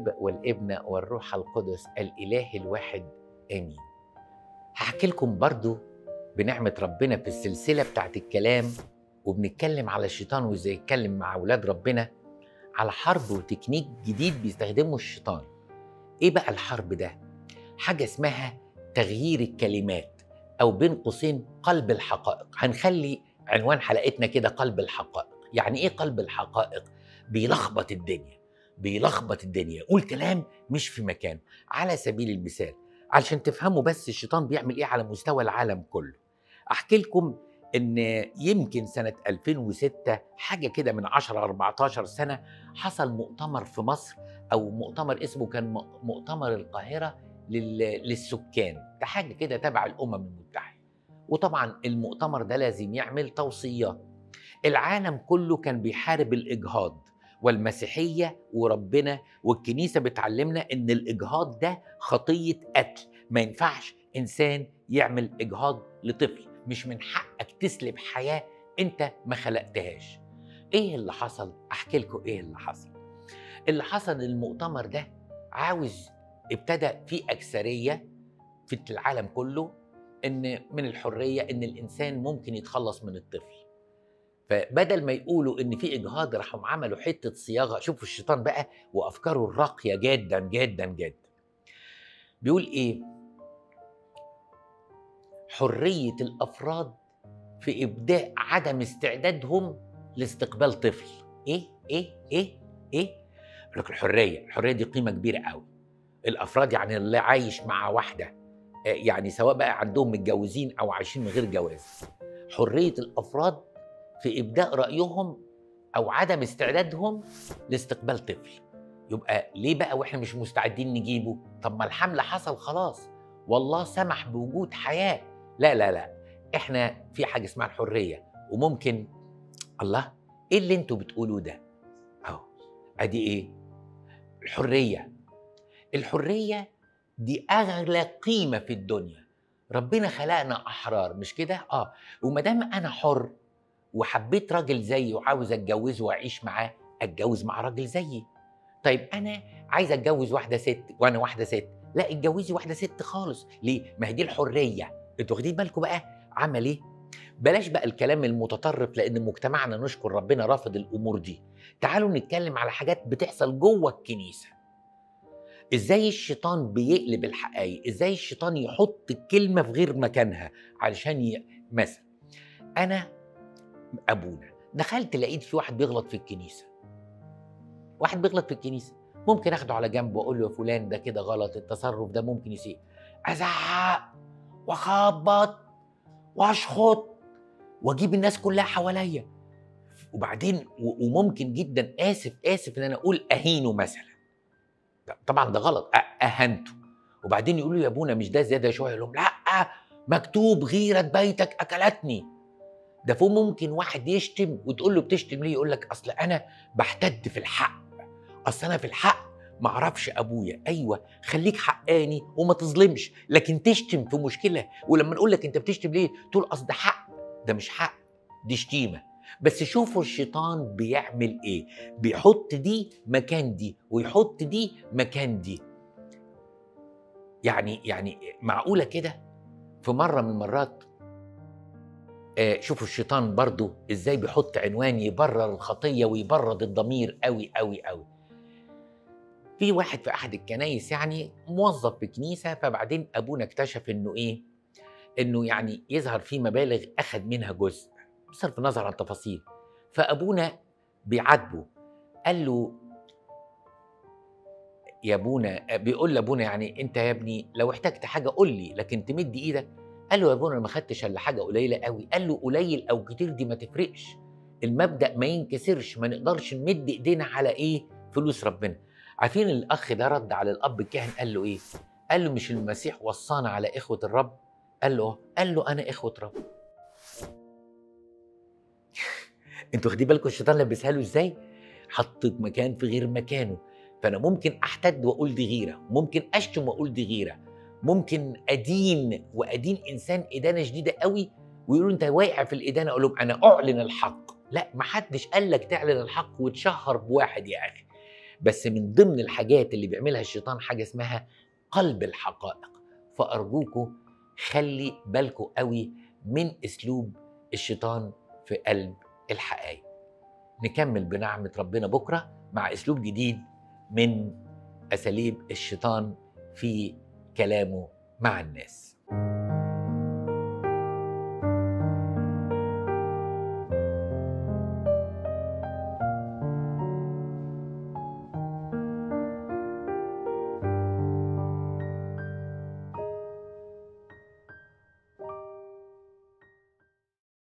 الاب والابن والروح القدس الاله الواحد امين هحكي لكم برضو بنعمه ربنا في السلسله بتاعت الكلام وبنتكلم على الشيطان وازاي يتكلم مع اولاد ربنا على حرب وتكنيك جديد بيستخدمه الشيطان ايه بقى الحرب ده حاجه اسمها تغيير الكلمات او بين قوسين قلب الحقائق هنخلي عنوان حلقتنا كده قلب الحقائق يعني ايه قلب الحقائق بيلخبط الدنيا بيلخبط الدنيا يقول كلام مش في مكانه على سبيل المثال علشان تفهموا بس الشيطان بيعمل ايه على مستوى العالم كله احكي لكم ان يمكن سنه 2006 حاجه كده من 10 14 سنه حصل مؤتمر في مصر او مؤتمر اسمه كان مؤتمر القاهره للسكان ده حاجه كده تبع الامم المتحده وطبعا المؤتمر ده لازم يعمل توصيات العالم كله كان بيحارب الاجهاض والمسيحيه وربنا والكنيسه بتعلمنا ان الاجهاض ده خطيه قتل ما ينفعش انسان يعمل اجهاض لطفل مش من حقك تسلب حياه انت ما خلقتهاش ايه اللي حصل احكي لكم ايه اللي حصل اللي حصل المؤتمر ده عاوز ابتدى في اكثريه في العالم كله ان من الحريه ان الانسان ممكن يتخلص من الطفل فبدل ما يقولوا ان في اجهاض راحوا عملوا حته صياغه شوفوا الشيطان بقى وافكاره الراقيه جدا جدا جدا بيقول ايه حريه الافراد في ابداء عدم استعدادهم لاستقبال طفل ايه ايه ايه ايه لك الحريه الحريه دي قيمه كبيره قوي الافراد يعني اللي عايش مع واحده يعني سواء بقى عندهم متجوزين او عايشين من غير جواز حريه الافراد في ابداء رايهم او عدم استعدادهم لاستقبال طفل يبقى ليه بقى واحنا مش مستعدين نجيبه طب ما الحمل حصل خلاص والله سمح بوجود حياه لا لا لا احنا في حاجه اسمها الحريه وممكن الله ايه اللي انتوا بتقولوه ده اهو ادي ايه الحريه الحريه دي اغلى قيمه في الدنيا ربنا خلقنا احرار مش كده اه وما دام انا حر وحبيت راجل زيي وعاوز اتجوزه واعيش معاه اتجوز مع راجل زيي طيب انا عايز اتجوز واحده ست وانا واحده ست لا اتجوزي واحده ست خالص ليه ما هي دي الحريه انتوا واخدين بالكم بقى عمل ايه بلاش بقى الكلام المتطرف لان مجتمعنا نشكر ربنا رافض الامور دي تعالوا نتكلم على حاجات بتحصل جوه الكنيسه ازاي الشيطان بيقلب الحقائق ازاي الشيطان يحط الكلمه في غير مكانها علشان ي... مثلا انا ابونا دخلت لقيت في واحد بيغلط في الكنيسه واحد بيغلط في الكنيسه ممكن اخده على جنب واقول له يا فلان ده كده غلط التصرف ده ممكن يسيء ازعق واخبط واشخط واجيب الناس كلها حواليا وبعدين وممكن جدا اسف اسف ان انا اقول اهينه مثلا طبعا ده غلط اهنته وبعدين يقولوا يا ابونا مش ده زياده شويه لهم لا مكتوب غيره بيتك اكلتني ده فوق ممكن واحد يشتم وتقول له بتشتم ليه يقول لك اصل انا بحتد في الحق اصل انا في الحق ما اعرفش ابويا ايوه خليك حقاني وما تظلمش لكن تشتم في مشكله ولما نقول لك انت بتشتم ليه تقول اصل ده حق ده مش حق دي شتيمه بس شوفوا الشيطان بيعمل ايه بيحط دي مكان دي ويحط دي مكان دي يعني يعني معقوله كده في مره من المرات آه شوفوا الشيطان برضو ازاي بيحط عنوان يبرر الخطيه ويبرد الضمير قوي قوي قوي في واحد في احد الكنايس يعني موظف في كنيسه فبعدين ابونا اكتشف انه ايه انه يعني يظهر في مبالغ اخذ منها جزء بصرف النظر عن التفاصيل فابونا بيعاتبه قال له يا ابونا بيقول لابونا يعني انت يا ابني لو احتجت حاجه قول لي لكن تمد ايدك قال له يا ابونا ما خدتش الا حاجه قليله قوي قال له قليل او كتير دي ما تفرقش المبدا ما ينكسرش ما نقدرش نمد ايدينا على ايه فلوس ربنا عارفين الاخ ده رد على الاب الكاهن قال له ايه قال له مش المسيح وصانا على اخوه الرب قال له قال له انا اخوه رب انتوا واخدين بالكم الشيطان لبسها له ازاي حط مكان في غير مكانه فانا ممكن احتد واقول دي غيره ممكن اشتم واقول دي غيره ممكن ادين وادين انسان ادانه شديده قوي ويقولوا انت واقع في الادانه اقول لهم انا اعلن الحق لا ما حدش قال لك تعلن الحق وتشهر بواحد يا اخي بس من ضمن الحاجات اللي بيعملها الشيطان حاجه اسمها قلب الحقائق فارجوكوا خلي بالكوا قوي من اسلوب الشيطان في قلب الحقائق نكمل بنعمه ربنا بكره مع اسلوب جديد من اساليب الشيطان في كلامه مع الناس